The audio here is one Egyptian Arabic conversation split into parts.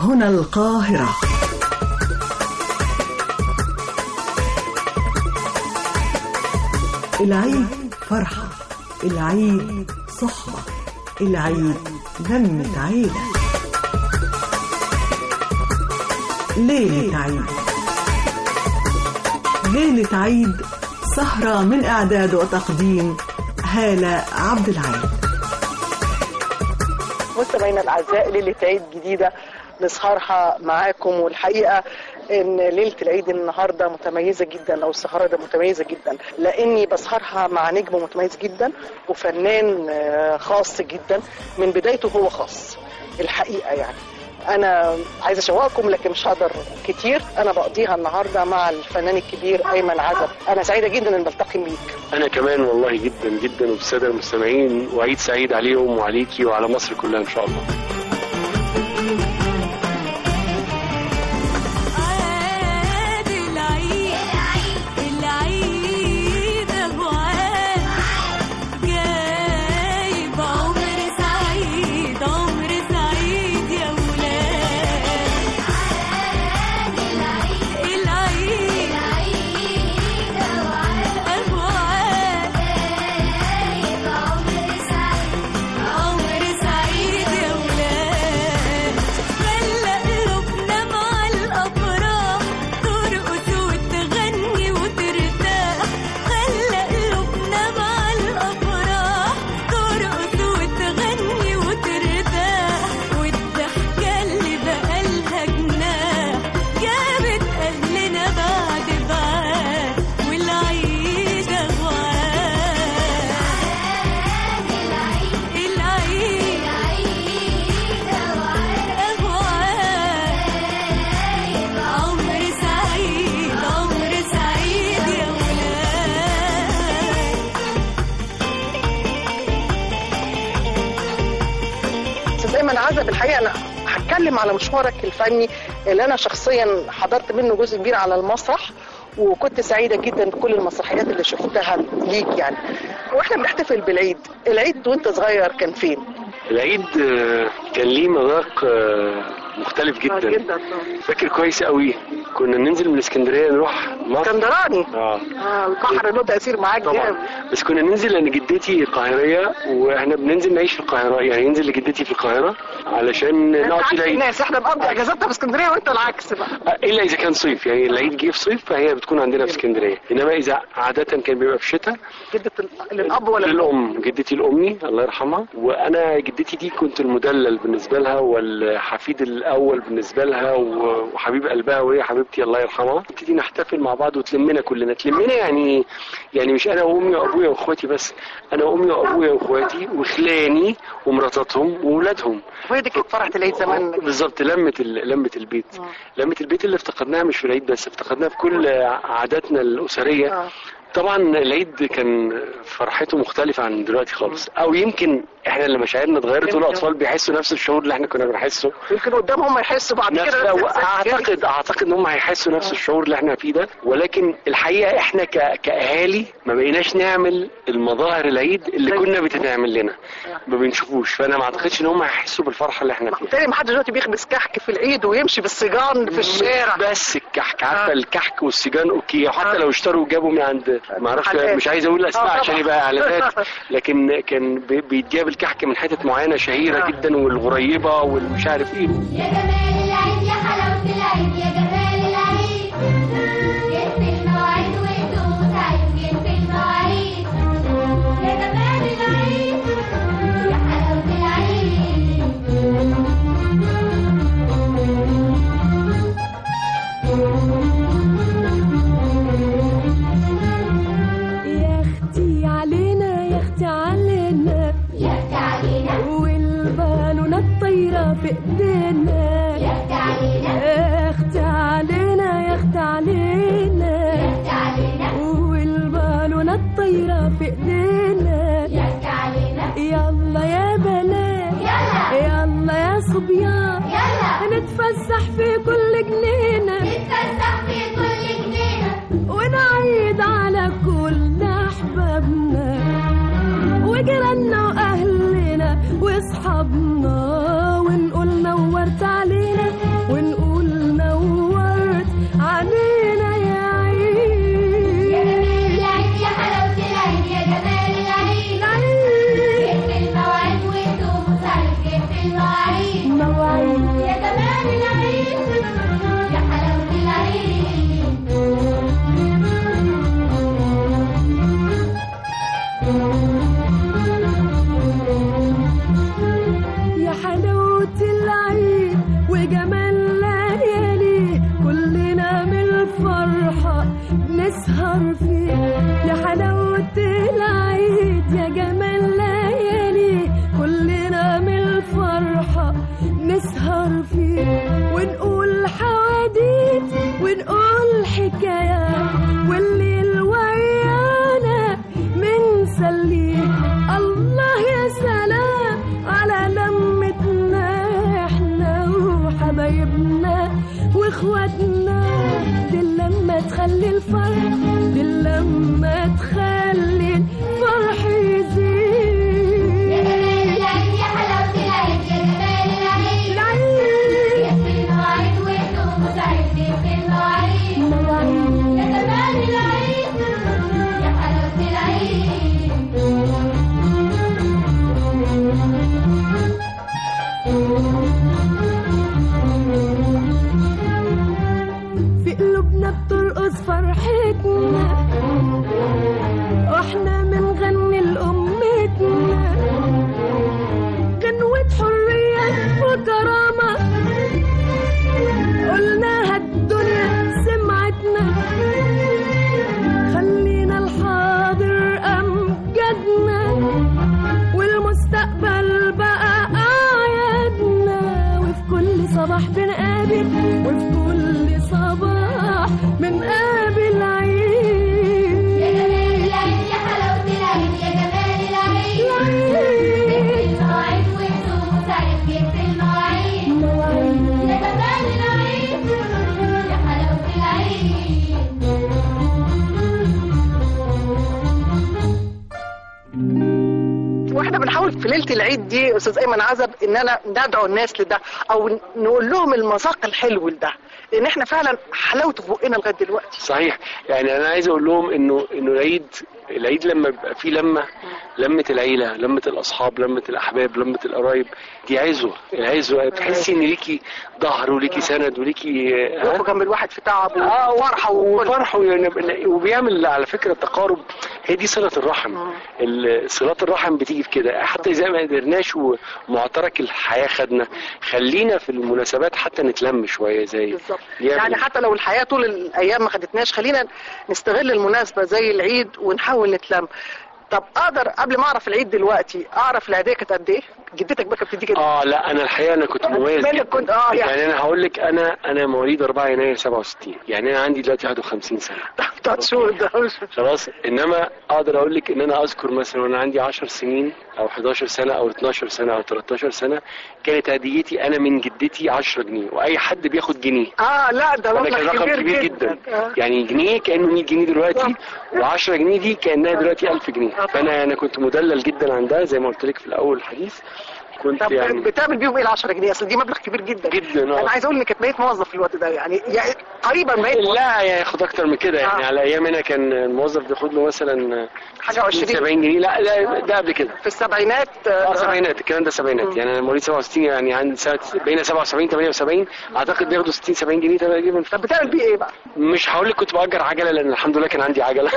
هنا القاهرة العيد فرحة العيد صحبة العيد لمة عيلة ليلة عيد ليلة عيد سهرة من إعداد وتقديم هالة عبد العال مستمعينا الاعزاء ليله عيد جديده نسهرها معاكم والحقيقه ان ليله العيد النهارده متميزه جدا او السهره ده متميزه جدا لاني بسهرها مع نجم متميز جدا وفنان آه، خاص جدا من بدايته هو خاص الحقيقه يعني انا عايزه اشوقكم لكن مش هقدر كتير انا بقضيها النهارده مع الفنان الكبير ايمن عزب انا سعيده جدا ان بلتقي بيك انا كمان والله جدا جدا وبالساده المستمعين وعيد سعيد عليهم وعليكي وعلى مصر كلها ان شاء الله عاد العيد العيد ابو عاد جايب عمر سعيد عمر سعيد يا ولاد العيد ابو عاد عمر سعيد يا ولاد خلى قلوبنا مع الأفراح ترقص وتغني وترتاح خلى قلوبنا مع الأفراح ترقص وتغني وترتاح والضحكة اللي بقالها جناح جابت أهلنا بعد بعاد والعيشة غواد العيد أبواب عمر سعيد عمر سعيد يا ولاد استاذ ايمن عزب الحقيقه انا هتكلم على مشوارك الفني اللي انا شخصيا حضرت منه جزء كبير على المسرح وكنت سعيده جدا بكل المسرحيات اللي شفتها ليك يعني واحنا بنحتفل بالعيد العيد وانت صغير كان فين العيد آه، كان ليه مذاق آه، مختلف جدا جدا فاكر كويس قوي كنا ننزل من اسكندريه نروح مصر اسكندراني اه اه البحر له تاثير معاك طبعا جامد بس كنا ننزل لان جدتي قاهريه واحنا بننزل نعيش في القاهره يعني ننزل لجدتي في القاهره علشان انت نقعد في عكس العيد الناس احنا بنقضي اجازاتنا في اسكندريه وانت العكس بقى آه، الا اذا كان صيف يعني العيد جه في صيف فهي بتكون عندنا في اسكندريه انما اذا عاده كان بيبقى في شتاء جدة ال- للاب ولا الام للأم جدتي الأمي الله يرحمها وأنا جدتي دي كنت المدلل بالنسبة لها والحفيد الأول بالنسبة لها و- وحبيب قلبها وهي حبيبتي الله يرحمها نبتدي نحتفل مع بعض وتلمنا كلنا تلمنا يعني يعني مش أنا وأمي وأبويا وأخواتي بس أنا وأمي وأبويا وأخواتي وخلاني ومراتاتهم وولادهم وهي دي كانت فرحه العيد زمان بالظبط لمة ال- لمة البيت لمة البيت اللي افتقدناها مش في العيد بس افتقدناها في كل عاداتنا الأسرية آه. طبعا العيد كان فرحته مختلفة عن دلوقتي خالص او يمكن احنا اللي مشاعرنا اتغيرت يمكن. والاطفال بيحسوا نفس الشعور اللي احنا كنا بنحسه يمكن قدامهم يحسوا بعد نفس كده أو نفس الإحساس. اعتقد اعتقد ان هم هيحسوا نفس الشعور اللي احنا فيه ده ولكن الحقيقه احنا ك... كاهالي ما بقيناش نعمل المظاهر العيد اللي زي- كنا بتتعمل لنا ما بنشوفوش فانا ما اعتقدش ان هم هيحسوا بالفرحه اللي احنا فيها بالتالي ما حدش دلوقتي بيخبز كحك في العيد ويمشي بالسجان في الشارع بس الكحك عارفه آه. الكحك والسجان اوكي حتى آه. لو اشتروا وجابوا من عند ما اعرفش محلات. مش عايز اقول اسماء آه، عشان طبعا. يبقى اعلانات لكن كان بي- بيتجاب الكحك من حتت معينه شهيره آه. جدا والغريبه والمش عارف ايه يا جمال العيد يا حلاوة العيد يا جمال العيد جيت في المواعيد وانتوا سعيد جيت في المواعيد يا جمال العيد يا حلاوة العيد يا اختي علينا يا اختي علينا يا اختي علينا والبالونات طايره في ايدينا يا اختي علينا يا اختي علينا يا اختي علينا يا اختي علينا والبالونات طايره في ايدينا يا اختي علينا يلا يا بنات يلا يلا يا صبيان يلا نتفسح في كل جنينه نتفسح في كل جنينة ونعيد على كل احبابنا وجيراننا واهلنا واصحابنا ونقول نورت علينا بجمال ليالي كلنا من الفرحة نسهر فيه يا حلاوة العيد يا جمال ليالي كلنا من الفرحة نسهر فيه ونقول حواديت ونقول حكايات والليل ويانا منسليه الله يا سلام على لمتنا احنا وحبايبنا واخواتنا دي لما تخلي الفرح دي لما تخلي الفرح يزيد يا جمال العيد يا حلاوة العيد يا جمال العيد العيد يكفي المواعيد وهدوء مساعد يكفي المواعيد مواعيد يا جمال العيد يا حلاوة العيد في قلوبنا بترقص فرحتنا واحنا بنغني لأمتنا غنوة حرية وكرامة قلناها الدنيا سمعتنا خلينا الحاضر أمجدنا والمستقبل بقى أعيادنا وفي كل صباح بنقابل وفي كل صباح بنقابل عيد يا جمال العيد يا حلاوة العيد يا جمال العيد يكفي المواعيد وهدوء مساعد يكفي المواعيد مواعيد يا جمال العيد يا حلاوة العيد واحنا بنحاول في ليله العيد دي يا استاذ ايمن عزب اننا ندعو الناس لده او نقول لهم المذاق الحلو لده لان احنا فعلا حلاوته في بقنا لغايه دلوقتي صحيح يعني انا عايز اقول لهم انه انه العيد العيد لما بيبقى فيه لمه لمه العيله لمه الاصحاب لمه الاحباب لمه القرايب دي عزوه العزوه بتحسي ان ليكي ظهر وليكي سند وليكي ها؟ يقفوا جنب الواحد في تعب اه وفرحه وكل وفرحه يعني وبيعمل على فكره تقارب هي دي صله الرحم ال- صلات الرحم بتيجي في كده حتى زي ما قدرناش ومعترك الحياه خدنا خلينا في المناسبات حتى نتلم شويه زي بالظبط يعمل- يعني حتى لو الحياه طول الايام ما خدتناش خلينا نستغل المناسبه زي العيد ونحاول نتلم طب اقدر قبل ما اعرف العيد دلوقتي اعرف العيديه كانت قد ايه؟ جدتك بقى كانت بتيجي اه لا انا الحقيقه انا كنت مميز بالك جدا كنت- آه، يعني. يعني انا هقول لك انا انا مواليد 4 يناير 67 يعني انا عندي دلوقتي 51 سنه بتاعت شهور ده خلاص انما اقدر اقول لك ان انا اذكر مثلا وانا عندي 10 سنين او 11 سنه او 12 سنه او 13 سنه كانت هديتي انا من جدتي 10 جنيه واي حد بياخد جنيه اه لا ده فده كان مبلغ رقم كبير, كبير جدا آه. يعني جنيه كانه 100 جنيه دلوقتي و10 جنيه دي كانها دلوقتي 1000 جنيه فانا انا كنت مدلل جدا عندها زي ما قلت لك في الاول الحديث كنت طب يعني بتعمل بيهم ايه ال 10 جنيه اصل دي مبلغ كبير جدا جدا، آه. انا عايز اقول انك كانت بقيت موظف في الوقت ده يعني, يعني قريبا بقيت موظف. لا يعني ياخد اكتر من كده يعني آه. على ايامنا كان الموظف بياخد له مثلا حاجة 60 وعشرين. 70 جنيه لا لا ده قبل كده في السبعينات اه سبعينات الكلام ده سبعينات يعني انا مواليد 67 يعني عند سنه بين 77 78 اعتقد بياخدوا 60 70 جنيه تقريبا طب بتعمل بيه ايه بقى؟ مش هقول لك كنت باجر عجله لان الحمد لله كان عندي عجله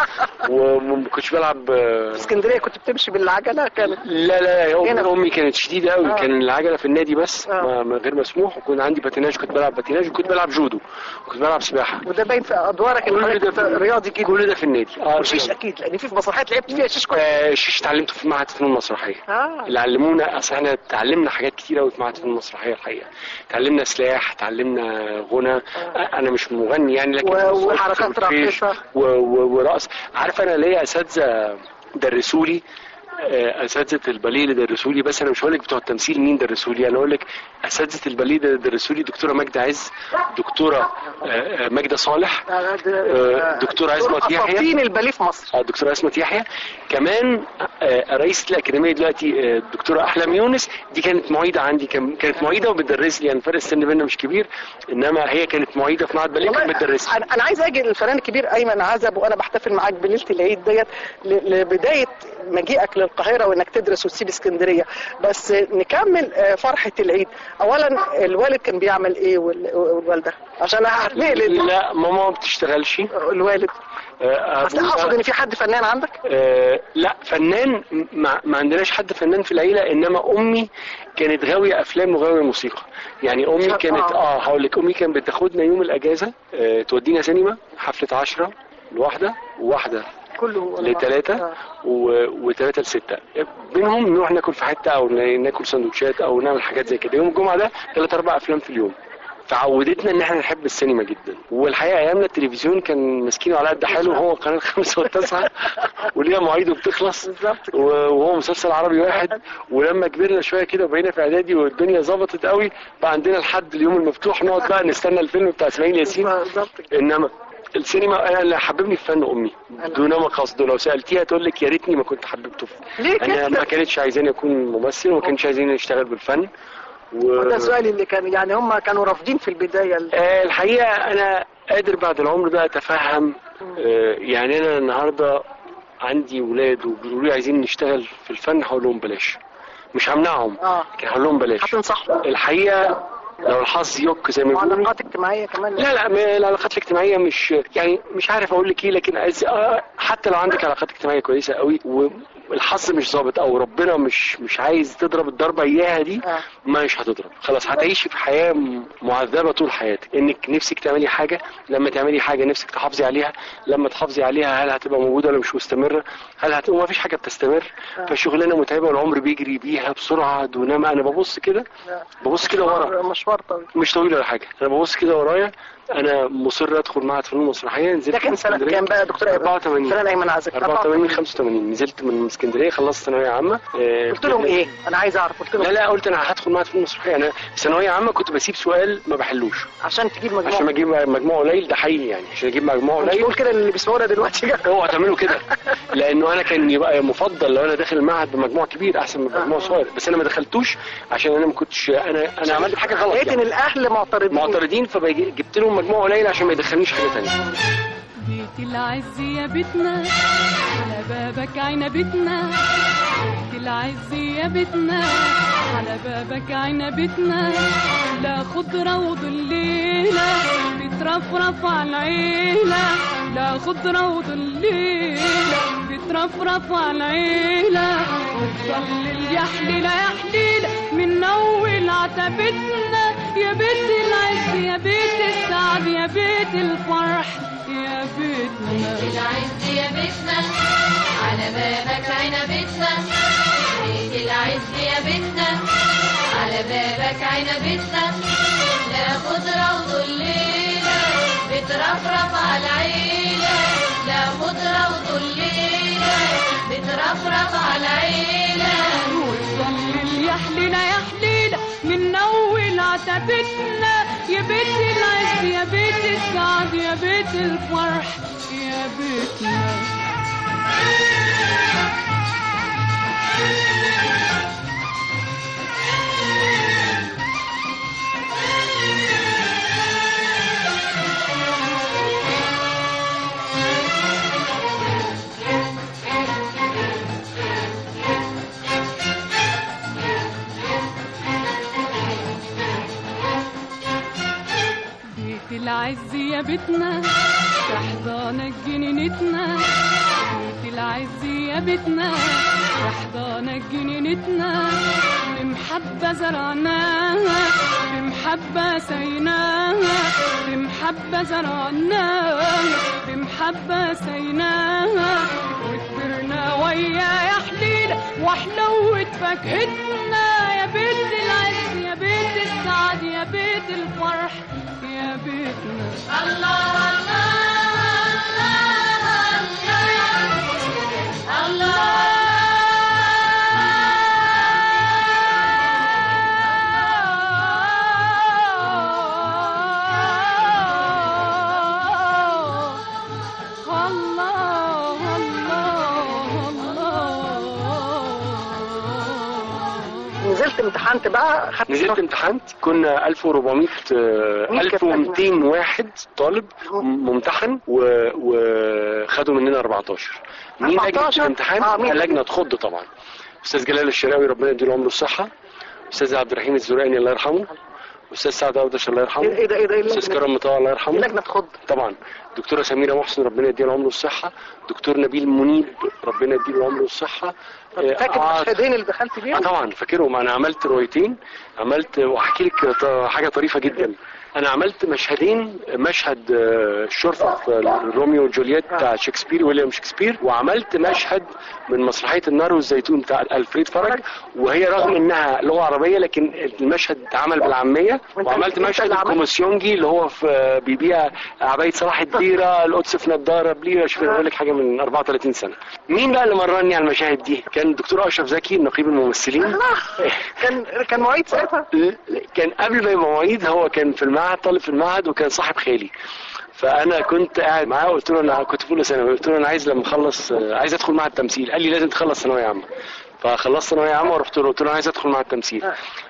وما كنتش بلعب آه، في اسكندريه كنت بتمشي بالعجله كانت لا لا لا هنا. امي امي كانت شديده قوي آه. كان العجله في النادي بس آه. ما ما غير مسموح وكنت عندي باتيناج كنت بلعب باتيناج وكنت بلعب جودو وكنت بلعب سباحه وده باين في ادوارك ان كل حضرتك ده كنت في- رياضي جدا كل ده في النادي اه وشيش اكيد لان في مسرحيات لعبت فيها شيش كويس آه، شيش اتعلمته في معهد فنون مسرحيه اه اللي علمونا اصل احنا اتعلمنا حاجات كتير قوي في معهد فنون مسرحيه الحقيقه اتعلمنا سلاح اتعلمنا غنى آه، انا مش مغني يعني لكن و- وحركات والفيش راقصة. و- و- ورقص عارف انا ليا اساتذه درسوا لي آه، اساتذه الباليه اللي درسوا لي بس انا مش هقول لك بتوع التمثيل مين درسوا لي انا اقول لك اساتذه الباليه اللي درسوا لي دكتوره ماجده عز دكتوره آه، آه، ماجده صالح آه، دكتور عصمت يحيى. اساطين الباليه في مصر آه، الدكتوره اسمت يحيى كمان آه، رئيسه الاكاديميه دلوقتي آه، الدكتوره احلام يونس دي كانت معيده عندي كان- كانت معيده وبتدرس لي يعني فرق السن بيننا مش كبير انما هي كانت معيده في معهد باليه كانت بتدرس لي انا أنا عايز اجي للفنان الكبير ايمن عزب وانا بحتفل معاك بليله العيد ديت ل- لبدايه مجيئك للقاهره وانك تدرس وتسيب اسكندريه بس نكمل آه، فرحه العيد اولا الوالد كان بيعمل ايه وال- والوالده عشان هنقل لا ماما ما بتشتغلش الوالد آه، بس أبويا- اقصد ان في حد فنان عندك آه لا فنان ما, ما عندناش حد فنان في العيله انما امي كانت غاويه افلام وغاويه موسيقى يعني امي شاطرة. كانت اه هقول لك امي كانت بتاخدنا يوم الاجازه آه تودينا سينما حفله عشرة لواحده وواحده كله لثلاثة آه. وثلاثة لستة بينهم نروح ناكل في حتة أو ن- ناكل سندوتشات أو نعمل حاجات زي كده يوم الجمعة ده ثلاث أربع أفلام في اليوم فعودتنا ان احنا نحب السينما جدا والحقيقه ايامنا التلفزيون كان مسكين على قد حاله وهو قناه خمسة والتاسعة وليها مواعيده بتخلص بالظبط كده. و- وهو مسلسل عربي واحد ولما كبرنا شويه كده وبقينا في اعدادي والدنيا ظبطت قوي بقى عندنا لحد اليوم المفتوح نقعد بقى نستنى الفيلم بتاع اسماعيل ياسين بالظبط كده انما السينما انا اللي حببني في فن امي دون ما قصده لو سالتيها تقول لك يا ريتني ما كنت حببته في ليه انا ما كده؟ كانتش عايزاني اكون ممثل وما كانتش عايزاني اشتغل بالفن و... ده السؤال اللي كان يعني هم كانوا رافضين في البدايه ال- آه، الحقيقه انا قادر بعد العمر ده اتفهم آه، يعني انا النهارده عندي ولاد وبيقولوا لي عايزين نشتغل في الفن هقول لهم بلاش مش همنعهم اه لكن هقول لهم بلاش هتنصحهم الحقيقه لو الحظ يك زي ما بيقولوا وعلاقات اجتماعيه كمان لا لا ما- العلاقات الاجتماعيه مش يعني مش عارف اقول لك ايه لكن عايز- آه، حتى لو عندك علاقات اجتماعيه كويسه قوي والحظ مش ظابط او ربنا مش مش عايز تضرب الضربه اياها دي آه. مش هتضرب خلاص هتعيشي في حياه م- معذبه طول حياتك انك نفسك تعملي حاجه لما تعملي حاجه نفسك تحافظي عليها لما تحافظي عليها هل هتبقى موجوده ولا مش مستمره هل هتبقى ما فيش حاجه بتستمر فشغلانه متعبه والعمر بيجري بيها بسرعه دون ما انا ببص كده ببص كده ورا مشوار طويل مش طويل ولا حاجه انا ببص كده ورايا انا مصر ادخل معهد فنون مسرحيه نزلت ده كان من سنه اسكندرية. كام بقى يا دكتور ايمن 84 فنان ايمن عزب 84 85 نزلت من اسكندريه خلصت ثانويه عامه آه، قلت لهم ايه انا عايز اعرف قلت لهم لا لا قلت انا هدخل معهد فنون مسرحيه انا في ثانويه عامه كنت بسيب سؤال ما بحلوش عشان تجيب مجموع عشان اجيب مجموع قليل ده حقيقي يعني عشان اجيب مجموع مش قليل بقول كده اللي بيسمعونا دلوقتي اوعوا تعملوا كده لانه انا كان يبقى مفضل لو انا داخل المعهد بمجموع كبير احسن من مجموع صغير بس انا ما دخلتوش عشان انا ما كنتش انا انا عملت حاجه غلط لقيت ان يعني. الاهل معترضين معترضين فجبت لهم مجموع قليل عشان ما يدخلنيش حاجه ثانيه بيت العز يا بيتنا على بابك عنبتنا بيت العز يا بيتنا على بابك عنبتنا لا خضرة وظليلة بترفرف على العيلة لا خضرة وظليلة بترفرف على العيلة وتظل يا حليلة يا حليلة من أول عتبتنا يا بيت العز يا بيت السعد يا بيت الفرح يا بيتنا العز يا بيتنا على بابك عنبتنا بيت العز يا بيتنا على بابك عنبتنا لا خضرة وظليلة بترفرف على العيلة لا خضرة وظليلة بترفرف على العيلة وتظل يا حليلة يا حليلة من أول عتبتنا يا بيت العز يا بيت السعد يا بيت الفرح يا بيتنا بيت العز يا بيتنا تحضانك جنينتنا بيت العز يا بيتنا تحضانك جنينتنا بمحبة زرعناها بمحبة سيناها بمحبة زرعناها بمحبة سيناها وكبرنا ويا يا حليلة وحلوة فاكهتنا يا بيت العز يا بيت السعد يا بيت الفرح يا بيتنا الله الله الله الله الله الله نزلت امتحنت بقى خدت نزلت امتحنت كنا 1400 آه، مين كانت 1200 واحد طالب م- ممتحن و- وخدوا مننا 14 مين لجنه 14 الامتحان؟ آه، مين؟ لجنه تخض طبعا استاذ جلال الشراوي ربنا يديله عمره الصحه استاذ عبد الرحيم الزرقاني الله يرحمه استاذ سعد اودش الله يرحمه ايه ده ايه ده ايه استاذ اللجنة؟ كرم مطاوع الله يرحمه لجنه تخض طبعا دكتوره سميره محسن ربنا يديها العمر والصحه دكتور نبيل منيب ربنا يديله العمر والصحه طب آه، فاكر آه، المشهدين اللي دخلت اه بيهم طبعا فاكرهم انا عملت روايتين عملت واحكي لك ط- حاجه طريفه جدا انا عملت مشهدين مشهد آه، الشرطه في روميو وجولييت بتاع شكسبير ويليام شكسبير وعملت مشهد من مسرحيه النار والزيتون بتاع الفريد فرج وهي رغم انها لغه عربيه لكن المشهد اتعمل بالعاميه وانت- وعملت انت مشهد اللي عملت؟ الكوميسيونجي اللي هو في بيبيع عبايه صلاح الديره القدس في نضاره بليره شوف اقول لك حاجه من 34 سنه مين بقى اللي مرني على المشاهد دي كان الدكتور اشرف زكي نقيب الممثلين كان كان معيد ساعتها كان قبل ما يبقى معيد هو كان في المعهد طالب في المعهد وكان صاحب خالي فانا كنت قاعد معاه قلت له انا كنت في اولى ثانوي قلت له انا عايز لما اخلص عايز ادخل معهد التمثيل قال لي لازم تخلص ثانويه عامه فخلصت ثانويه عامه ورحت له قلت له انا عايز ادخل معهد التمثيل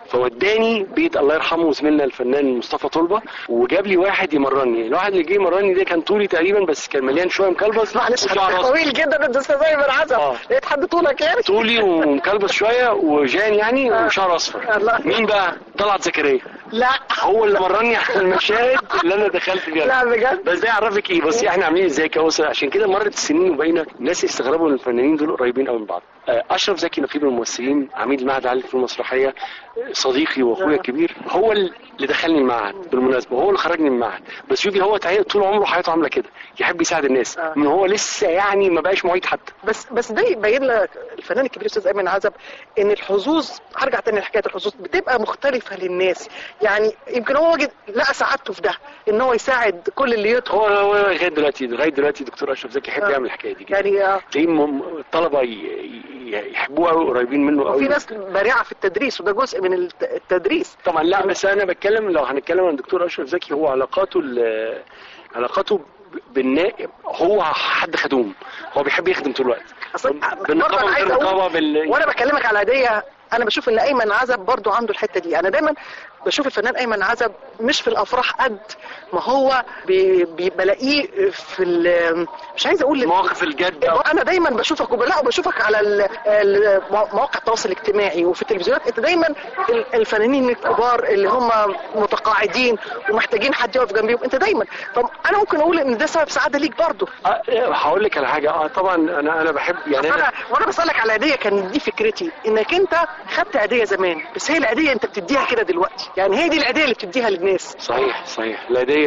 فوداني بيت الله يرحمه زميلنا الفنان مصطفى طلبه وجاب لي واحد يمرني الواحد اللي جه يمرني ده كان طولي تقريبا بس كان مليان شويه مكلبس معلش وشعر حضرتك أصفر. طويل جدا انت استاذ ايمن عزب آه. لقيت حد طولك يعني طولي ومكلبس شويه وجان يعني وشعر اصفر الله. مين بقى طلعت زكريا لا هو اللي مرني على المشاهد اللي انا دخلت فيها لا بجد بس ده يعرفك ايه بس احنا عاملين ازاي كوسع عشان كده مرت السنين وبقينا الناس يستغربوا ان الفنانين دول قريبين قوي من بعض آه، اشرف زكي نقيب الممثلين عميد المعهد العالي في المسرحيه آه، صديقي واخويا الكبير هو اللي دخلني المعهد بالمناسبه هو اللي خرجني من المعهد بس شوفي هو تعي- طول عمره حياته عامله كده يحب يساعد الناس آه. من هو لسه يعني ما بقاش معيد حتى بس بس ده يبين لك الفنان الكبير استاذ ايمن عزب ان الحظوظ هرجع تاني لحكايه الحظوظ بتبقى مختلفه للناس يعني يمكن هو وجد لقى سعادته في ده ان هو يساعد كل اللي يدخل هو هو لغايه دلوقتي لغايه دلوقتي دكتور اشرف زكي يحب آه. يعمل الحكايه دي جدا يعني آه، تلاقيه م- م- الطلبه ي- ي- يحبوه قوي قريبين منه قوي وفي ناس بارعه في التدريس وده جزء من الت- التدريس طبعا لا بس انا بتكلم لو هنتكلم عن الدكتور اشرف زكي هو علاقاته ال- علاقاته ب- بالنائب هو حد خدوم هو بيحب يخدم طول الوقت أصل برضه بالنقابه أنا من غير عايز أقول- نقابه بال وانا بكلمك على هديه انا بشوف ان ايمن عزب برضو عنده الحته دي انا دايما بشوف الفنان ايمن عزب مش في الافراح قد ما هو بي- بي- بلاقيه في ال- مش عايز اقول مواقف الجد أو- انا دايما بشوفك وبلا وبشوفك على ال- ال- مواقع التواصل الاجتماعي وفي التلفزيونات انت دايما ال- الفنانين الكبار اللي هم متقاعدين ومحتاجين حد يقف جنبيهم انت دايما طب انا ممكن اقول ان ده سبب سعاده ليك برضه آه، هقول لك على حاجه اه طبعا انا انا بحب يعني أصل انا انا وانا بسالك على هديه كان دي فكرتي انك انت خدت هديه زمان بس هي الهديه انت بتديها كده دلوقتي يعني هي دي الهديه اللي بتديها للناس صحيح صحيح الهديه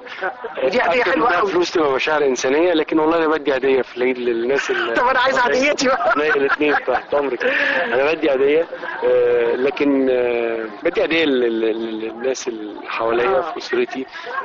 ودي هديه أكتر حلوه منها قوي فلوس تبقى مشاعر انسانيه لكن والله انا بدي هديه في العيد للناس اللي طب انا عايز هديتي بقى الاثنين تحت امرك انا بدي هديه آه، لكن آه، بدي هديه لل- لل- للناس اللي حواليا في اسرتي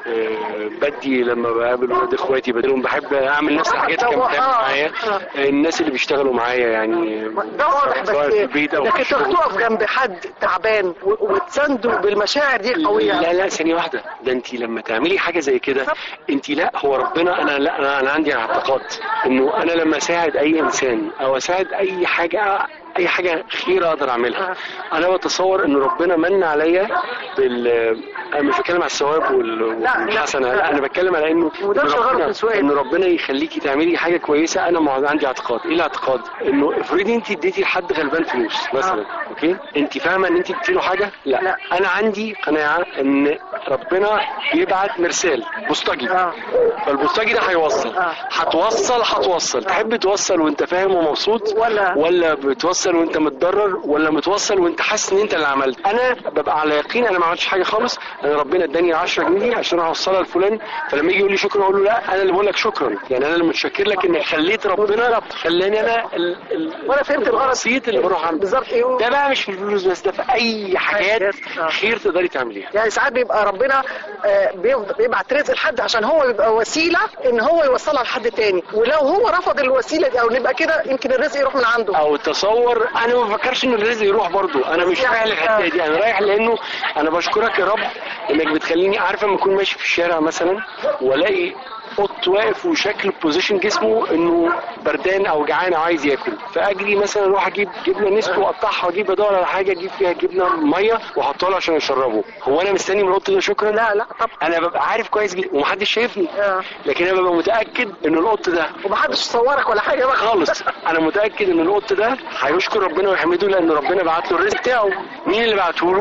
آه، بدي لما بقابل ولاد اخواتي بديلهم بحب اعمل نفس الحاجات اللي كانت بتعمل آه، معايا آه. آه، الناس اللي بيشتغلوا معايا يعني ده واضح بس سواء في البيت او في انك انت الشغل تقف جنب حد تعبان و- وتسنده بالمشاعر دي قويه لا لا ثانية واحدة ده انت لما تعملي حاجة زي كده انت لا هو ربنا انا لا انا, أنا عندي اعتقاد انه انا لما اساعد اي انسان او اساعد اي حاجة اي حاجة خير اقدر اعملها انا بتصور ان ربنا من عليا بال انا مش بتكلم على الثواب وال- لا، والحسنة لا. لا انا بتكلم على انه وده إن مش غلط ربنا- في سؤال. ان ربنا يخليكي تعملي حاجة كويسة انا مع- عندي اعتقاد ايه الاعتقاد انه افرضي انت اديتي لحد غلبان فلوس مثلا اوكي انت فاهمة ان انت اديتي له حاجة لا. لا. انا عندي قناعه ان ربنا بيبعت مرسال بوسطجي آه. فالبوسطجي ده هيوصل آه. هتوصل هتوصل تحب توصل وانت فاهم ومبسوط ولا- ولا بتوصل وانت متضرر ولا متوصل وانت حاسس ان انت اللي عملت انا ببقى على يقين انا ما عملتش حاجه خالص انا ربنا اداني 10 جنيه عشان اوصلها لفلان فلما يجي يقول لي شكرا اقول له لا انا اللي بقول لك شكرا يعني انا اللي متشكر لك انك خليت ربنا خلاني انا ال- ال- وانا فهمت الغرض البسيط اللي بروح عنده بالظبط ايه ده بقى مش في الفلوس بس ده في اي حاجات آه. خير تقدري تعمليها يعني ساعات بيبقى ربنا آه، بيفضل- بيبعت رزق لحد عشان هو يبقى وسيله ان هو يوصلها لحد تاني ولو هو رفض الوسيله دي او نبقى كده يمكن الرزق يروح من عنده او تصور انا ما بفكرش ان الرزق يروح برضو انا مش رايح للحته دي انا رايح لانه انا بشكرك يا رب انك بتخليني عارفه لما اكون ماشي في الشارع مثلا والاقي قط واقف وشكل بوزيشن جسمه انه بردان او جعان او عايز ياكل فاجري مثلا اروح اجيب جبنه نسكو واقطعها واجيب ادور على حاجه اجيب فيها جبنه ميه واحطها له عشان يشربه هو انا مستني من القط ده شكرا لا لا طب انا ببقى عارف كويس جدا ومحدش شايفني آه. لكن انا ببقى متاكد ان القط ده ومحدش صورك ولا حاجه بقى خالص انا متاكد ان القط ده هيشكر ربنا ويحمده لان ربنا بعت له الرزق بتاعه مين اللي بعته له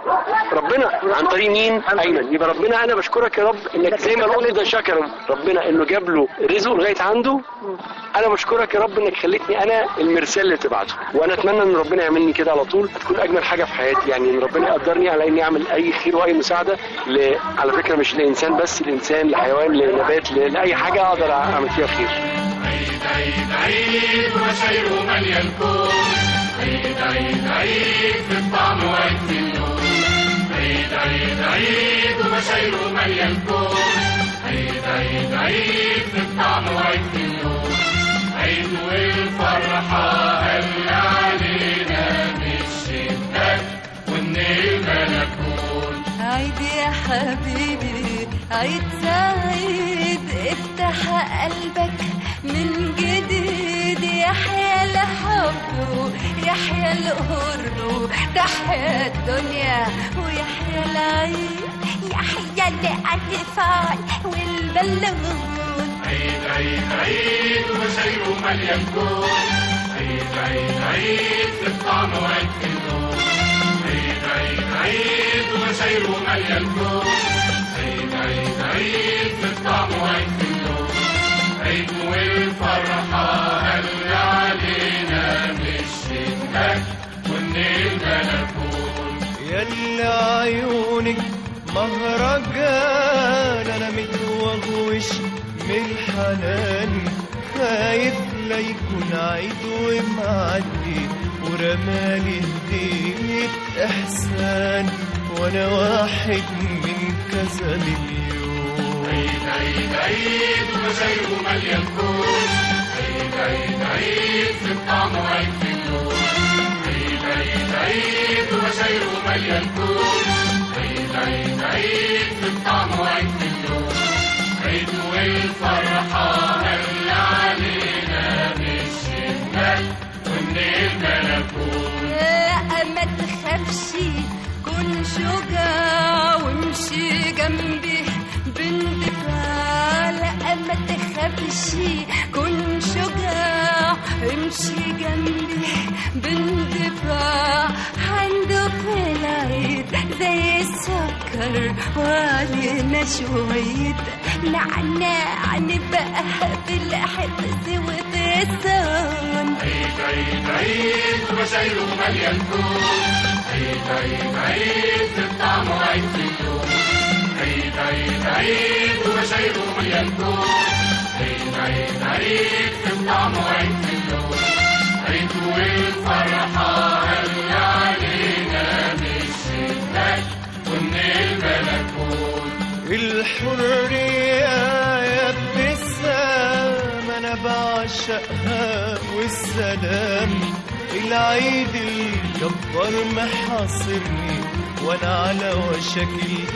ربنا عن طريق مين ايمن يبقى ربنا انا بشكرك يا رب انك زي ما القط ده شكر ربنا انه جاب له رزقه لغايه عنده انا بشكرك يا رب انك خليتني انا المرسال اللي تبعته وانا اتمنى ان ربنا يعملني كده على طول هتكون اجمل حاجه في حياتي يعني ان ربنا يقدرني على اني اعمل اي خير واي مساعده ل... على فكره مش لانسان بس لانسان لحيوان لنبات ل... لاي حاجه اقدر اعمل فيها خير عيد عيد عيد ومشاعره مالية الكون عيد عيد عيد في الطعم وعيد في اللون عيد عيد عيد ومشاعره مالية الكون عيد عيد عيد في الطعم وعيد في اللون عيد والفرحة هل علينا مش الشتاء والنعمة لكون عيد يا حبيبي عيد سعيد افتح قلبك من جديد يحيى الحب يحيى القرب تحيا الدنيا ويحيى العيد يحيى الاطفال والبلون عيد عيد عيد ومشاعره مالية الكون عيد عيد عيد في الطعم وعيد في اللون عيد عيد عيد ومشاعره مالية الكون عيد عيد عيد في الطعم وعيد في اللون عيد والفرحة هل علينا مش الشتاء والنعمة لكون يلا عيونك مهرجان انا متوغوش من الحنان خايف لا يكون عيد ومعدي ورمالي هدية احسان وانا واحد من كذا مليون عيد عيد عيد ومشاعره مالية الكون عيد عيد عيد في الطعم وعيد في اللون عيد عيد عيد ومشاعره مالية الكون عيد عيد عيد في الطعم وعيد في اللون عيد والفرحة هل علينا مش الشتاء والنعمة لكون لا ما تخافش كن شجاع وامشي جنبي باندفاع لا ما تخافش كن شجاع امشي جنبي باندفاع عنده في العيد زي السكر وعلينا شوية نعناع نبقى بالحفظ وبالصون عيد عيد عيد ومشاعره مالية الكون عيد عيد عيد في الطعم وعيد في اللون عيد عيد عيد ومشاعره مالية الكون عيد عيد عيد في الطعم وعيد في اللون عيد والفرحة هل علينا مش الشتاء والنعمة لكون الحرية يا ابتسام أنا بعشقها والسلام العيد الجبار محاصرني وأنا على وشك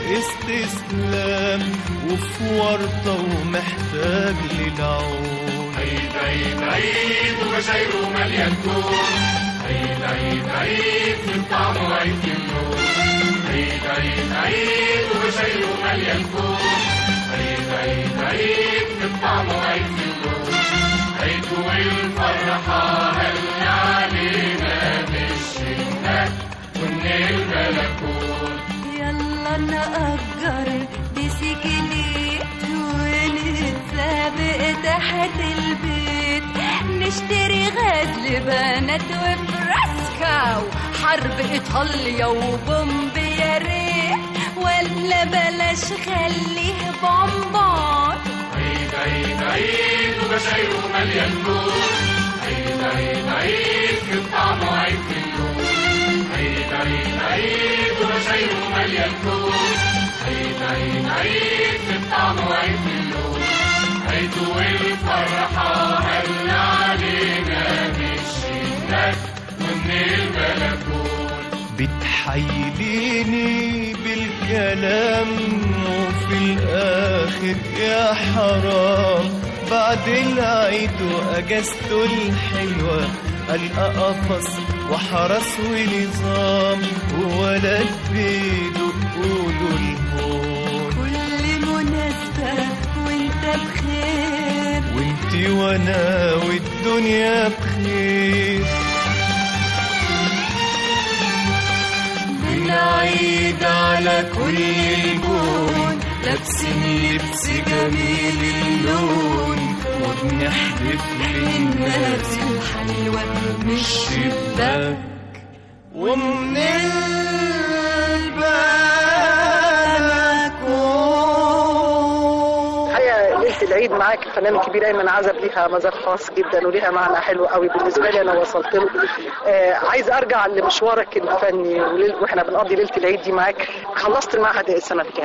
الاستسلام وفي ورطة ومحتاج للعون عيد عيد عيد ومشاعره مالية الكون عيد عيد عيد في الطعم وعيد في اللون عيد عيد عيد ومشاعره مالية الكون عيد عيد عيد في الطعم وعيد في اللون عيد والفرحة هل علينا مش الشتاء والنعمة لكون يلا نأجر بسكليت ونتسابق تحت البيت نشتري غزل بنات وفراسكا وحرب ايطاليا وبومب يا ريت ولا بلاش خليه بونبون عيد عيد عيد ومشاعره مالية الكون عيد عيد عيد في الطعم وعيد في اللون عيد عيد عيد ومشاعره مالية الكون عيد عيد عيد في الطعم وعيد في اللون عيد والفرحة هل علينا مش الشتاء والنعمة لكون بتحيليني بالكلام وفي الآخر يا حرام بعد العيد وأجازته الحلوة ألقى قفص وحرس ونظام وولد بيده قولوا الهون كل مناسبة وانت بخير وانتي وانا والدنيا بخير بنعيد عيد على كل الكون لابسين لبس جميل اللون وبنحدف للناس الحلوة من الشباك ومن البلكون الحقيقه ليله العيد معاك الفنان الكبير ايمن عزب ليها مذاق خاص جدا وليها معنى حلو قوي بالنسبه لي انا وصلت له آه عايز ارجع لمشوارك الفني وليل- واحنا بنقضي ليله العيد دي معاك خلصت المعهد السنه كام؟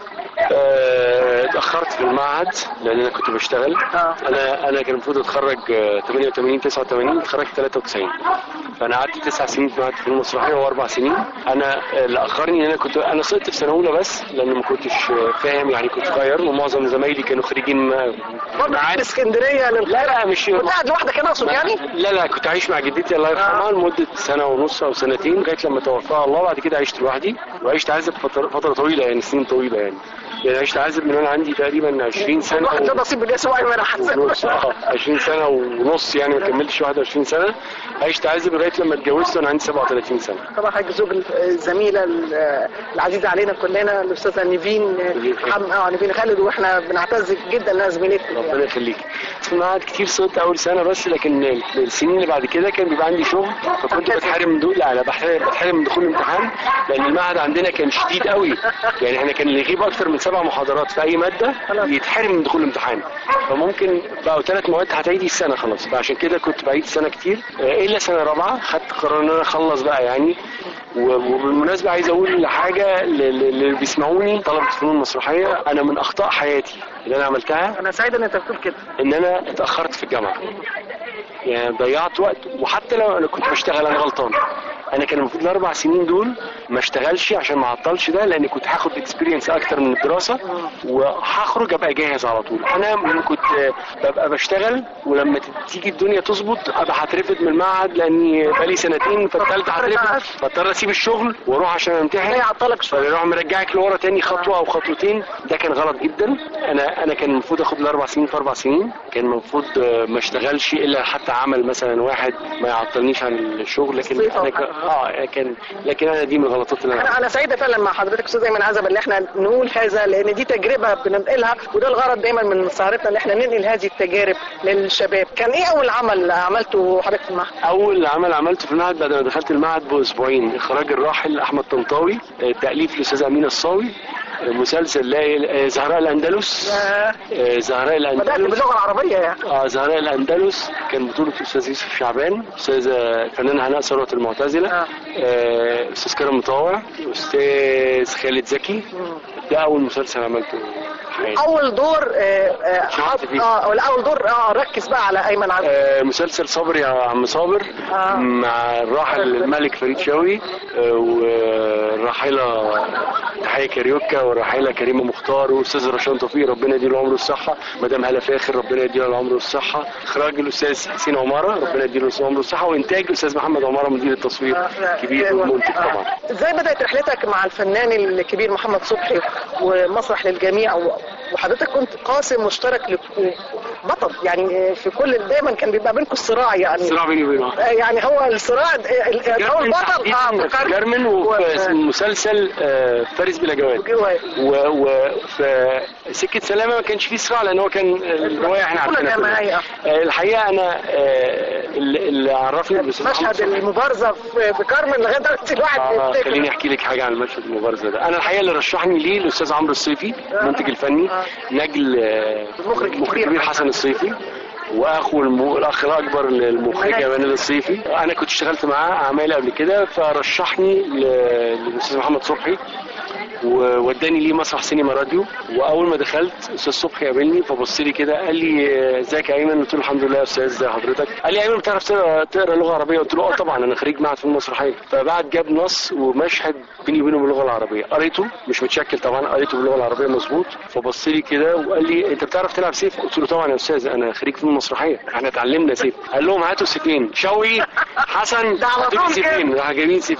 آه، اتاخرت في المعهد لان انا كنت بشتغل آه. انا انا كان المفروض اتخرج آه، 88 89 اتخرجت 93 فانا قعدت تسع سنين في معهد الفنون المسرحيه واربع سنين انا آه، اللي اخرني ان انا كنت انا سقطت في سنه اولى بس لان ما كنتش آه، فاهم يعني كنت صغير ومعظم زمايلي كانوا خريجين ما- برضه في اسكندريه لل... لا لا مش كنت قاعد لوحدك انا اقصد يعني؟ لا لا كنت عايش مع جدتي الله يرحمها لمده سنه ونص او سنتين لغايه لما توفاها الله بعد كده عشت لوحدي وعشت عازب فتره فتره طويله يعني سنين طويله يعني يعني عشت عازب من وانا عندي تقريبا 20 سنه الواحد ده و- نصيب بالله سواء ايمن ونص حسن اه 20 سنه ونص يعني ما كملتش 21 سنه عشت عازب لغايه لما اتجوزت وانا عندي 37 سنه طبعا حضرتك زوج الزميله ال- العزيزه علينا كلنا الاستاذه نيفين محمد اه نيفين خالد واحنا بنعتز جدا انها زميلتنا ربنا يعني. يخليك في المعهد كتير صرت اول سنه بس لكن السنين اللي بعد كده كان بيبقى عندي شغل فكنت بتحرم من دول لا لا بتحرم بتحرم من دخول الامتحان لان المعهد عندنا كان شديد قوي يعني احنا كان اللي يغيب اكتر من سبع محاضرات في اي ماده يتحرم من دخول الامتحان فممكن بقوا ثلاث مواد هتعيدي السنه خلاص فعشان كده كنت بعيد السنه كتير آه، الا سنه رابعه خدت قرار ان انا اخلص بقى يعني و- وبالمناسبه عايز اقول حاجه ل- ل- اللي بيسمعوني طلبه فنون مسرحيه انا من اخطاء حياتي اللي انا عملتها انا سعيد ان انت بتقول كده ان انا اتاخرت في الجامعه يعني ضيعت وقت وحتى لو انا كنت بشتغل انا غلطان انا كان المفروض الاربع سنين دول ما اشتغلش عشان ما اعطلش ده لان كنت هاخد اكسبيرينس اكتر من الدراسه وهخرج ابقى جاهز على طول انا كنت ببقى بشتغل ولما تيجي الدنيا تظبط ابقى هترفد من المعهد لاني بقالي سنتين فالتالتة هترفد فاضطر اسيب الشغل واروح عشان امتحن ده يعطلك شويه فيروح مرجعك لورا تاني خطوه او خطوتين ده كان غلط جدا انا انا كان المفروض اخد الاربع سنين في اربع سنين كان المفروض آه، ما اشتغلش الا حتى عمل مثلا واحد ما يعطلنيش عن الشغل لكن صيف أو انا ك... اه كان لكن انا دي من الغلطات اللي انا انا انا سعيده فعلا مع حضرتك استاذ ايمن عزب اللي احنا نقول هذا لان دي تجربه بننقلها وده الغرض دايما من سهرتنا ان احنا ننقل هذه التجارب للشباب كان ايه اول عمل عملته حضرتك في المعهد اول عمل عملته في المعهد بعد ما دخلت المعهد باسبوعين اخراج الراحل احمد طنطاوي آه، تاليف الاستاذ امين الصاوي آه، مسلسل لا- آه، زهراء الاندلس آه، آه، زهراء بدات الاندلس باللغه العربيه يعني اه زهراء الاندلس كان بطولة استاذ يوسف شعبان استاذ فنان هناء ثروت المعتزلة آه. آه، استاذ كرم مطاوع استاذ خالد زكي ده اول مسلسل عملته في حياتي اول دور آه، آه، شفت حط فيه. اه ولا اول دور اه ركز بقى على ايمن عزب آه، مسلسل صبر يا عم صابر آه. مع الراحل الملك فريد شوقي آه، والراحلة تحية كاريوكا والراحلة كريمة مختار واستاذ رشان توفيق ربنا يديله العمر والصحة مدام هلا فاخر ربنا يديله العمر والصحة اخراج الاستاذ حسين عمارة ربنا يديله العمر والصحة وانتاج الاستاذ محمد عمارة مدير التصوير كبير ومنتج طبعا ازاي بدات رحلتك مع الفنان الكبير محمد صبحي ومسرح للجميع و- وحضرتك كنت قاسم مشترك لك- بطل يعني في كل دايما كان بيبقى بينكم الصراع يعني صراع بيني وبينه آه، يعني هو الصراع ال- ال- هو جرمن البطل تحديداً في جرمن وفي مسلسل آه، فارس بلا جواد وفي سكة سلامة ما كانش فيه صراع لأن هو كان الرواية احنا كلها عارفينها جماعية. كلها. آه، الحقيقة أنا آه، اللي اللي عرفني بالأستاذ محمد مشهد صبحي- المبارزه في في كارمن لغايه دلوقتي الواحد آه بيفتكر. خليني احكي لك حاجه عن المشهد المبارزه ده انا الحقيقه اللي رشحني ليه الاستاذ عمرو الصيفي المنتج الفني نجل آه، المخرج المخرج الكبير. الكبير حسن الصيفي واخو الم... الاخ الاكبر للمخرجه منال الصيفي انا كنت اشتغلت معاه اعمال قبل كده فرشحني ل... للاستاذ محمد صبحي ووداني ليه مسرح سينما راديو واول ما دخلت استاذ صبحي قابلني فبص لي كده قال لي آه، ازيك يا ايمن قلت له الحمد لله يا استاذ ازي حضرتك قال لي يا ايمن بتعرف تقرا تقرا لغه عربيه قلت له اه طبعا انا خريج معهد فنون مسرحيه فبعد جاب نص ومشهد بيني وبينه باللغه العربيه قريته مش متشكل طبعا قريته باللغه العربيه مظبوط فبص لي كده وقال لي انت بتعرف تلعب سيف قلت له طبعا يا استاذ انا خريج فنون مسرحيه احنا اتعلمنا سيف قال لهم هاتوا سيفين شوقي حسن ده على هاتوا لي طول كده. سيفين راح جايبين سيفين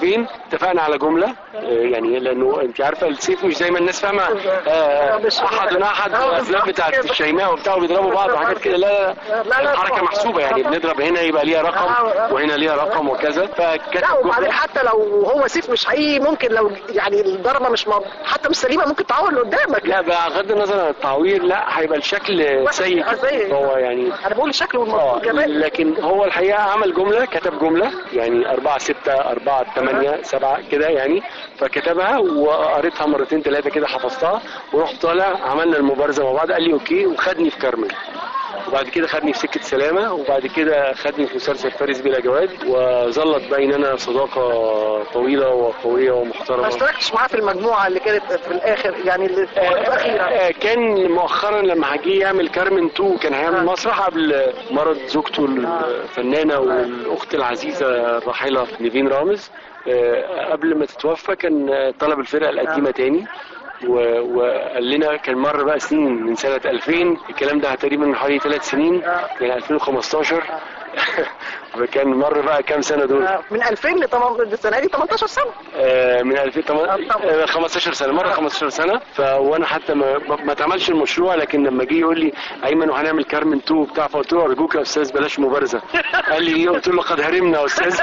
اتفقنا على جمله آه، يعني لانه انت عارفه السيف مش زي ما الناس فاهمه آه، احد احد الافلام بتاعت الشيماء وبتاع بيضربوا بعض وحاجات كده لا لا لا، لا، الحركه طبعاً. محسوبه يعني بنضرب هنا يبقى ليها رقم وهنا ليها رقم وكذا فكانت لا وبعدين الجملة- حتى لو هو سيف مش حقيقي ممكن لو يعني الضربه مش م... حتى مش سليمه ممكن تعور اللي قدامك لا بغض النظر عن التعوير لا هيبقى الشكل سيء آه، سيء. هو يعني انا بقول الشكل اه والمفروض كمان لكن هو الحقيقه عمل جمله كتب جمله يعني أربعة ستة أربعة ثمانية سبعة كده يعني فكتبها وقريتها مرتين ثلاثة كده حفظتها ورحت طالع عملنا المبارزة مع بعض قال لي أوكي وخدني في كارمل وبعد كده خدني في سكة سلامة وبعد كده خدني في مسلسل فارس بلا جواد وظلت بيننا صداقة طويلة وقوية ما ومحترمة اشتركتش معاه في المجموعه اللي كانت في الاخر يعني اللي في الاخيره آه، كان مؤخرا لما جه يعمل كارمن 2 كان هيعمل مسرح قبل مرض زوجته الفنانه والاخت العزيزه الراحله نيفين رامز آه، قبل ما تتوفى كان آه، طلب الفرقه القديمه تاني و- وقال لنا كان مر بقى سنين من سنه 2000 الكلام ده تقريبا من حوالي ثلاث سنين يعني 2015 فكان مر بقى كام سنه دول من 2000 ل 8 السنه دي 18 سنه آه، من 2000 تم- طبعا. آه، 15 سنه مره 15 سنه فوانا حتى ما, ما اتعملش المشروع لكن لما جه يقول لي ايمن وهنعمل كارمن 2 وبتاع فقلت له ارجوك يا استاذ بلاش مبارزه قال لي ليه قلت له قد هرمنا يا استاذ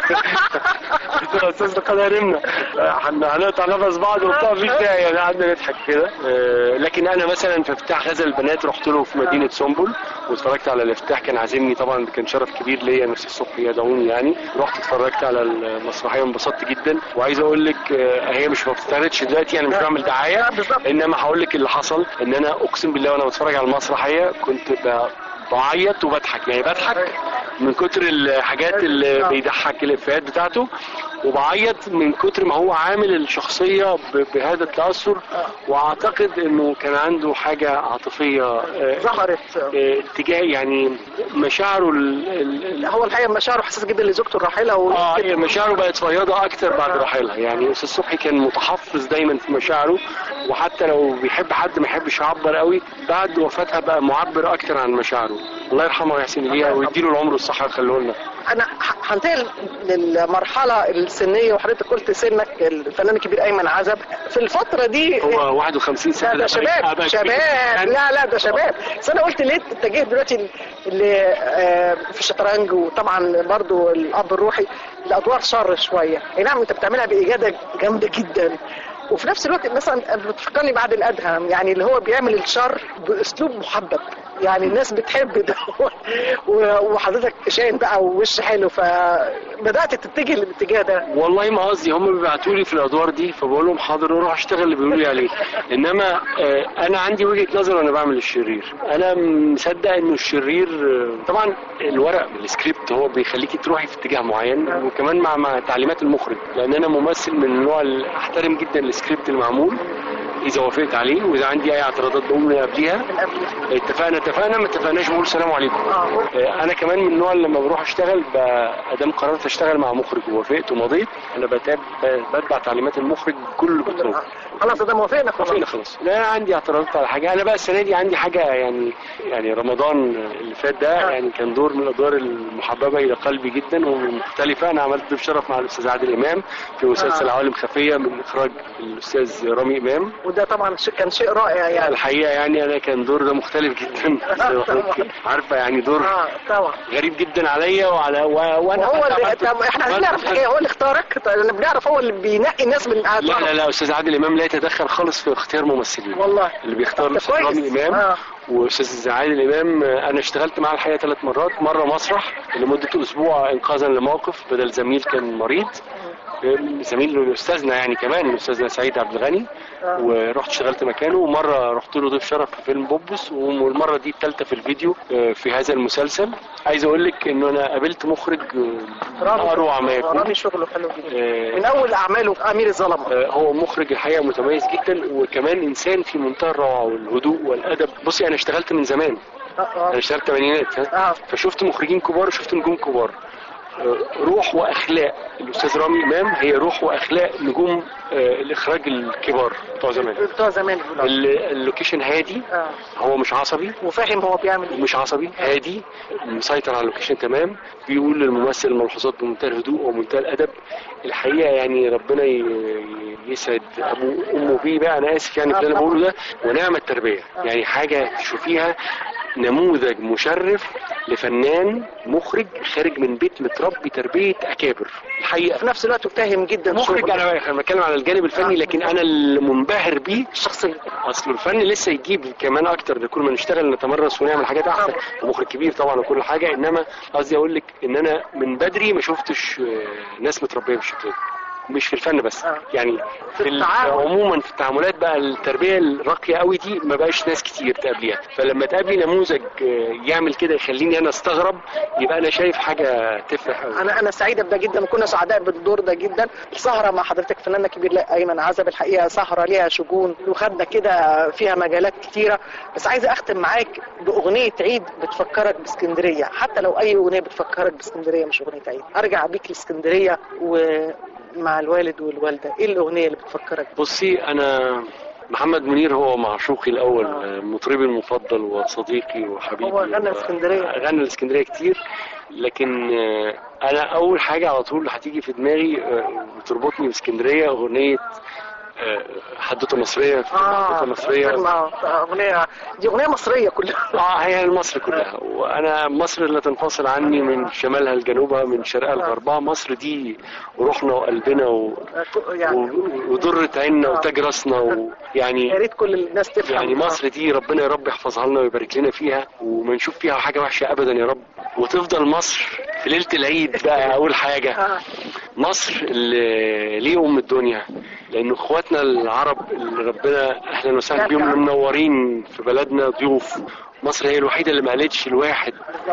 قلت له يا استاذ لقد هرمنا آه، هن- هنقطع نفس بعض وبتاع مفيش داعي يعني قعدنا نضحك كده آه، لكن انا مثلا في افتتاح غزل البنات رحت له في مدينه سنبل واتفرجت على الافتتاح كان عازمني طبعا كان شرف كبير ليا نفس الصبح يدعوني يعني رحت اتفرجت على المسرحيه وانبسطت جدا وعايز اقول لك آه، هي مش ما بتتعرضش دلوقتي يعني مش بعمل دعايه انما هقول لك اللي حصل ان انا اقسم بالله وانا بتفرج على المسرحيه كنت ب- بعيط وبضحك يعني بضحك من كتر الحاجات اللي بيضحك الافيهات بتاعته وبعيط من كتر ما هو عامل الشخصيه ب- بهذا التاثر واعتقد انه كان عنده حاجه عاطفيه آه، ظهرت آه، تجاه يعني مشاعره ال- ال- هو الحقيقه مشاعره حساس جدا لزوجته الراحله و... اه هي مشاعره بقت فياضة اكتر بعد رحيلها يعني استاذ صبحي كان متحفظ دايما في مشاعره وحتى لو بيحب حد ما يحبش يعبر قوي بعد وفاتها بقى معبر اكتر عن مشاعره الله يرحمه ويحسن اليها ويديله العمر والصحه ويخليه لنا انا ه- هنتقل للمرحله السنيه وحضرتك قلت سنك الفنان الكبير ايمن عزب في الفتره دي هو 51 سنه لا ده شباب أبقى شباب كبير. لا لا ده شباب بس انا قلت ليه اتجهت دلوقتي ل- آه، في الشطرنج وطبعا برضو الاب الروحي لادوار شر شويه اي نعم انت بتعملها باجاده جامده جدا وفي نفس الوقت مثلا بتفكرني بعد الادهم يعني اللي هو بيعمل الشر باسلوب محبب يعني الناس بتحب ده و- وحضرتك شاين بقى ووش حلو فبدات تتجه للاتجاه ده والله ما قصدي هم بيبعتوا لي في الادوار دي فبقول لهم حاضر اروح اشتغل اللي بيقولوا لي عليه انما آه، انا عندي وجهه نظر وانا بعمل الشرير انا مصدق انه الشرير آه، طبعا الورق السكريبت هو بيخليكي تروحي في اتجاه معين وكمان مع مع تعليمات المخرج لان انا ممثل من النوع اللي احترم جدا السكريبت المعمول اذا وافقت عليه واذا عندي اي اعتراضات بقوم من قبليها اتفقنا اتفقنا ما اتفقناش بقول سلام عليكم آه، انا كمان من النوع اللي لما بروح اشتغل ب- ادام قررت اشتغل مع مخرج ووافقت ومضيت انا بتاب بتبع تعليمات المخرج بكل اللي بيطلبه خلاص ده موافقنا وافقنا خلاص لا عندي اعتراضات على حاجه انا بقى السنه دي عندي حاجه يعني يعني رمضان اللي فات ده يعني كان دور من الادوار المحببه الى قلبي جدا ومختلفه انا عملت ضيف شرف مع الاستاذ عادل امام في مسلسل آه. عوالم خفيه من اخراج الاستاذ رامي امام وده طبعا شيء- كان شيء رائع يعني الحقيقه يعني انا كان دور ده مختلف جدا عارفه يعني دور اه طبعا غريب جدا عليا وعلى و... وانا وهو اللي عملت- طب احنا عايزين نعرف الحكايه هو اللي اختارك طيب انا بنعرف هو اللي بينقي الناس من لا لا لا استاذ عادل امام لا يتدخل خالص في اختيار ممثلين والله اللي بيختار طب الاستاذ كويس. رامي امام آه. واستاذ عادل امام آه، انا اشتغلت معاه الحقيقه ثلاث مرات مره مسرح لمده اسبوع انقاذا لموقف بدل زميل كان مريض آه، زميل استاذنا يعني كمان استاذنا سعيد عبد الغني آه. ورحت اشتغلت مكانه ومره رحت له ضيف شرف في فيلم بوبس والمره دي الثالثه في الفيديو آه، في هذا المسلسل عايز اقول لك ان انا قابلت مخرج آه، اروع ما يكون رامي شغله حلو جدا آه، من اول اعماله في امير الظلمه آه، هو مخرج الحقيقه متميز جدا وكمان انسان في منتهى الروعه والهدوء والادب بصي انا اشتغلت من زمان آه، آه. انا اشتغلت ثمانينات ها آه. فشفت مخرجين كبار وشفت نجوم كبار آه، روح واخلاق الاستاذ رامي امام هي روح واخلاق نجوم آه، الاخراج الكبار بتوع زمان بتوع زمان بيقولوا. ال- اللوكيشن هادي آه. هو مش عصبي وفاهم هو بيعمل ايه مش عصبي هادي مسيطر على اللوكيشن تمام بيقول للممثل الملحوظات بمنتهى الهدوء ومنتهى الادب الحقيقه يعني ربنا ي- يسعد ابو امه بيه بقى انا اسف يعني في اللي انا بقوله ده ونعم التربيه يعني حاجه تشوفيها نموذج مشرف لفنان مخرج خارج من بيت متربي تربيه اكابر الحقيقه في نفس الوقت فاهم جدا مخرج شغله. انا أنا بتكلم على الجانب الفني لكن انا اللي منبهر بيه الشخصيه اصل الفن لسه يجيب كمان اكتر ده كل ما نشتغل نتمرس ونعمل حاجات احسن ومخرج كبير طبعا وكل حاجه انما قصدي اقول لك ان انا من بدري ما شفتش آه، ناس متربيه بالشكل ده مش في الفن بس آه. يعني في ال- التعامل. عموما في التعاملات بقى التربيه الراقيه قوي دي ما بقاش ناس كتير تقابليها فلما تقابلي نموذج آه، يعمل كده يخليني انا استغرب يبقى انا شايف حاجه تفرح قوي انا انا سعيده بده جدا وكنا سعداء بالدور ده جدا السهره مع حضرتك فنانه كبير لا ايمن عزب الحقيقه سهره ليها شجون وخدنا كده فيها مجالات كتيره بس عايزه اختم معاك باغنيه عيد بتفكرك باسكندريه حتى لو اي اغنيه بتفكرك باسكندريه مش اغنيه عيد ارجع بيك لاسكندريه ومع الوالد والوالده ايه الاغنيه اللي بتفكرك بصي انا محمد منير هو معشوقي الاول آه، مطربي المفضل وصديقي وحبيبي هو غنى و- الإسكندرية. غنى الاسكندريه كتير لكن آه، انا اول حاجه على طول هتيجي في دماغي آه، وتربطني باسكندريه اغنيه آه، حدوته مصريه حدوته مصريه فيلم، آه، اغنيه دي اغنيه مصريه كلها اه هي مصر كلها وانا مصر لا تنفصل عني من شمالها لجنوبها من شرقها لغربها مصر دي روحنا وقلبنا و... يعني و- وضرة عيننا وتاج راسنا ويعني يا ريت كل الناس تفهم يعني مصر دي ربنا يا رب يحفظها لنا ويبارك لنا فيها وما نشوف فيها حاجه وحشه ابدا يا رب وتفضل مصر في ليله العيد بقى اول حاجه آه. مصر اللي ليه ام الدنيا لان اخواتنا العرب اللي ربنا اهلا وسهلا بيهم اللي منورين في بلدنا ضيوف مصر هي الوحيده اللي ما قالتش الواحد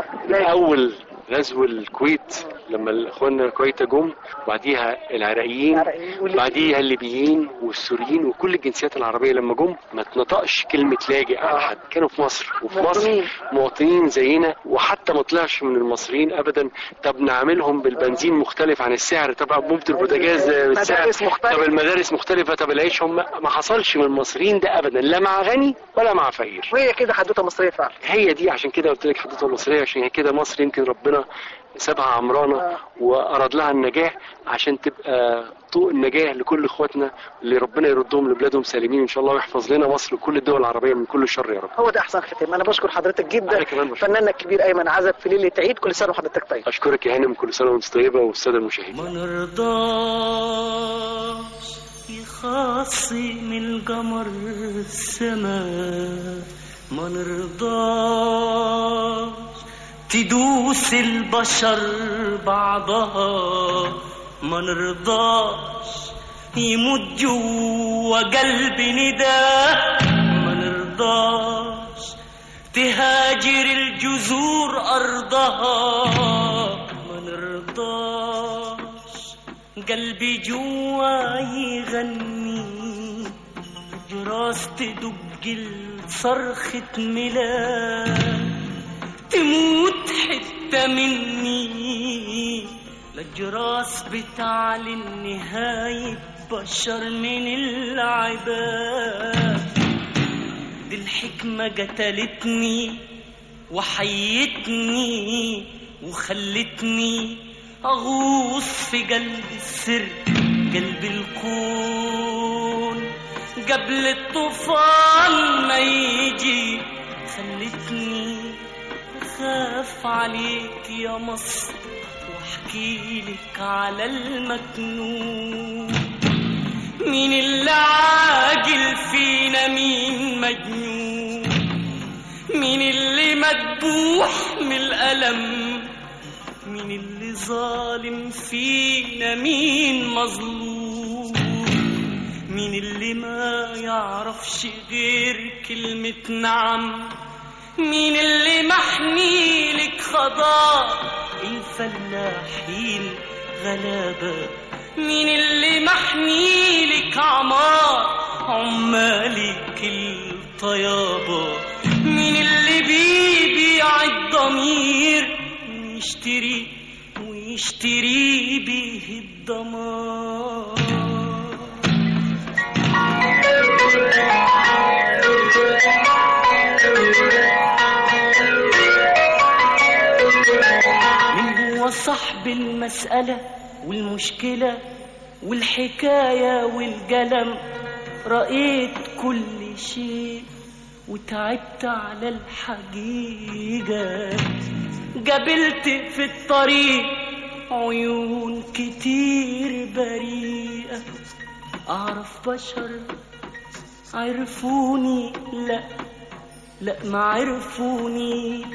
اول غزو الكويت لما اخواننا الكويت جم بعديها العراقيين العراقيين والليبيين. بعديها الليبيين والسوريين وكل الجنسيات العربيه لما جم ما اتنطقش كلمه لاجئ على حد كانوا في مصر وفي مواطنين. مصر مواطنين زينا وحتى ما طلعش من المصريين ابدا طب نعملهم بالبنزين مختلف عن السعر طب انبوبه البوتاجاز السعر مدارس مختلفة. طب المدارس مختلفه طب العيش هم ما حصلش من المصريين ده ابدا لا مع غني ولا مع فقير وهي كده حدوته مصريه فعلا هي دي عشان كده قلت لك حدوته مصريه عشان هي كده مصر يمكن ربنا سابها عمرانه واراد لها النجاح عشان تبقى طوق النجاه لكل اخواتنا اللي ربنا يردهم لبلادهم سالمين ان شاء الله ويحفظ لنا مصر وكل الدول العربيه من كل شر يا رب هو ده احسن ختام انا بشكر حضرتك جدا أنا كمان بشكر. فناننا الكبير ايمن عزب في ليله عيد كل سنه وحضرتك طيب اشكرك يا هانم كل سنه وانت طيبه والساده المشاهدين ما نرضاش يخاصم القمر السماء ما نرضاش تدوس البشر بعضها ما نرضاش يموت جوا قلب نداء ما نرضاش تهاجر الجذور أرضها ما نرضاش قلبي جوا يغني جراس تدق صرخة ميلاد تموت حتة مني الجراس بتعلن نهاية بشر من العباد دي الحكمة قتلتني وحيتني وخلتني أغوص في قلب السر قلب الكون قبل الطوفان ما يجي خلتني أخاف عليك يا مصر واحكي لك على المكنون مين اللي عاجل فينا مين مجنون مين اللي مدبوح من الألم مين اللي ظالم فينا مين مظلوم مين اللي ما يعرفش غير كلمة نعم مين اللي محني لك خضار الفلاحين غلابة مين اللي محني لك عمار عمالك الطيابة مين اللي بيبيع الضمير ويشتري ونشتري بيه الضمان من هو صاحب المسألة والمشكلة والحكاية والقلم رأيت كل شيء وتعبت على الحقيقة قابلت في الطريق عيون كتير بريئة أعرف بشر عرفوني لا لا ما عرفوني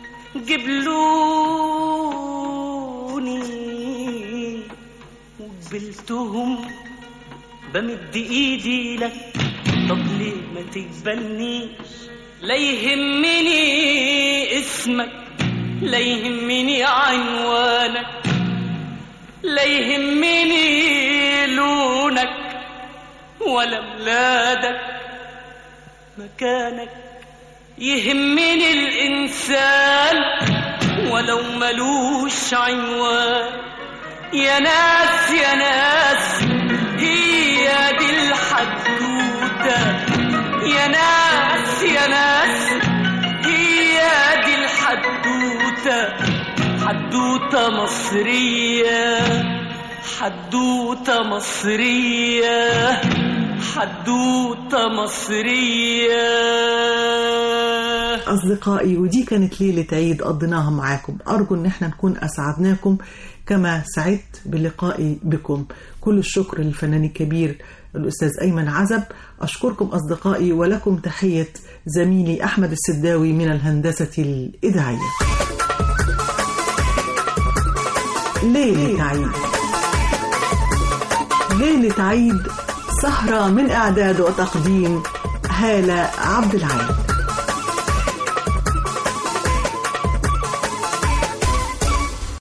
جبلوني وقبلتهم بمد ايدي لك طب ليه ما تقبلنيش لا يهمني اسمك لا يهمني عنوانك لا يهمني لونك ولا ميلادك مكانك يهمني الإنسان ولو ملوش عنوان يا ناس يا ناس هي دي الحدوتة يا ناس يا ناس هي دي الحدوتة حدوتة مصرية حدوتة مصرية حدوتة مصرية أصدقائي ودي كانت ليلة عيد قضيناها معاكم أرجو إن احنا نكون أسعدناكم كما سعدت بلقائي بكم كل الشكر للفنان الكبير الأستاذ أيمن عزب أشكركم أصدقائي ولكم تحية زميلي أحمد السداوي من الهندسة الإذاعية ليلة عيد ليلة عيد سهرة من إعداد وتقديم هالة عبد العال